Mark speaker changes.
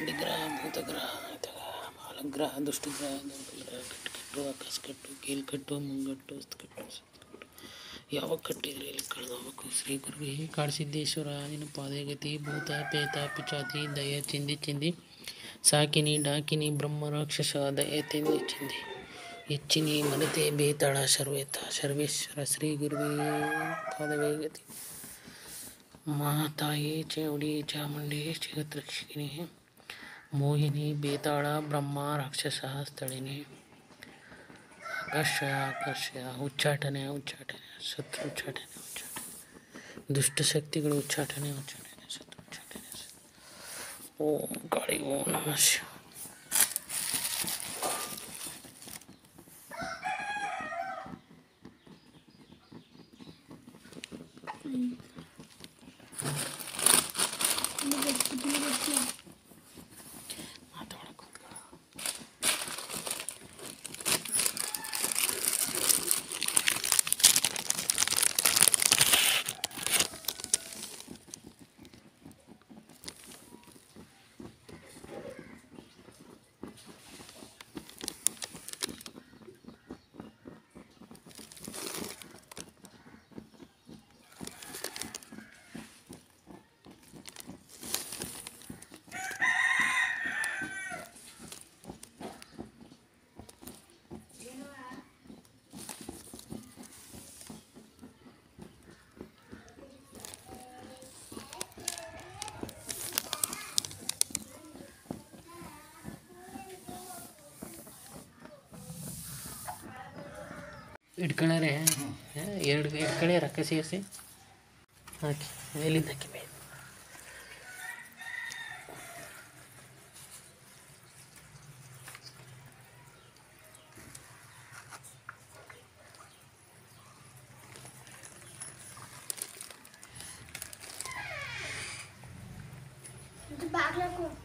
Speaker 1: ಚಂಡಿಗ್ರಹ ಭೂತಗ್ರಹ ಇತಗ ಬಾಲಗ್ರಹ ದುಷ್ಟಗ್ರಹ ದುರ್ಗಗ್ರಹ ಕಟ್ಟು ಆಕಾಶ ಕಟ್ಟು ಕೀಲ್ಕಟ್ಟು ಮುಂಗಟ್ಟು ಕಟ್ಟು ಸುತ್ತಕಟ್ಟು ಯಾವಾಗ ಕಟ್ಟಿದ್ರೆ ಇಲ್ಲಿ ಕಳೆದೋಗ್ಬೇಕು ಶ್ರೀ ಗುರುವೇ ಕಾಡಸಿದ್ದೇಶ್ವರ ನಿನ್ನ ಪಾದಗತಿ ಭೂತ ಪೇತ ಪಿಚಾತಿ ದಯ ಚಿಂದಿ ಚಿಂದಿ ಸಾಕಿನಿ ಡಾಕಿನಿ ಬ್ರಹ್ಮ ರಾಕ್ಷಸ ದಯ ತಿಂದಿ ಚಿಂದಿ ಹೆಚ್ಚಿನಿ ಮನತೆ ಬೇತಾಳ ಸರ್ವೇತ ಸರ್ವೇಶ್ವರ ಶ್ರೀ ಗುರುವೇ ಪಾದವೇ ಗತಿ ಮಾತಾಯಿ ಚೌಡಿ ಚಾಮುಂಡಿ ಜಗತ್ರಕ್ಷಿಣಿ ಮೋಹಿನಿ ಬೇತಾಳ ಬ್ರಹ್ಮ ರಾಕ್ಷಸ ಸ್ಥಳಿನಿ ಆಕರ್ಷ ಆಕರ್ಷ ಉಚ್ಚಾಟನೆ ಉಚ್ಚಾಟನೆ ಶತ್ರು ಉಚ್ಚಾಟನೆ ಉಚ್ಚಾಟನೆ ದುಷ್ಟ ಶಕ್ತಿಗಳು ಉಚ್ಚಾಟನೆ ಉಚ್ಚಾಟನೆ ಶತ್ರು ಉಚ್ಚಾಟನೆ ಓಂ ಗಾಳಿ ಓಂ ನಮಃ ಶಿವ ಮಾತಾಡಕ್ ಕೂತ್ಕೊಳ್ಳ. ಇಟ್ಕೊಳ್ಳಾರೆ ಎರಡು ಇಟ್ಕೊಳ್ಳಿ ರೊಕ್ಕ ಸೇರಿಸಿ ಹಾಕಿ ಎಲ್ಲಿಂದ ಹಾಕಿ ಮೇಲೆ
Speaker 2: ಇದು ಬಾಗ್ಲಾಕು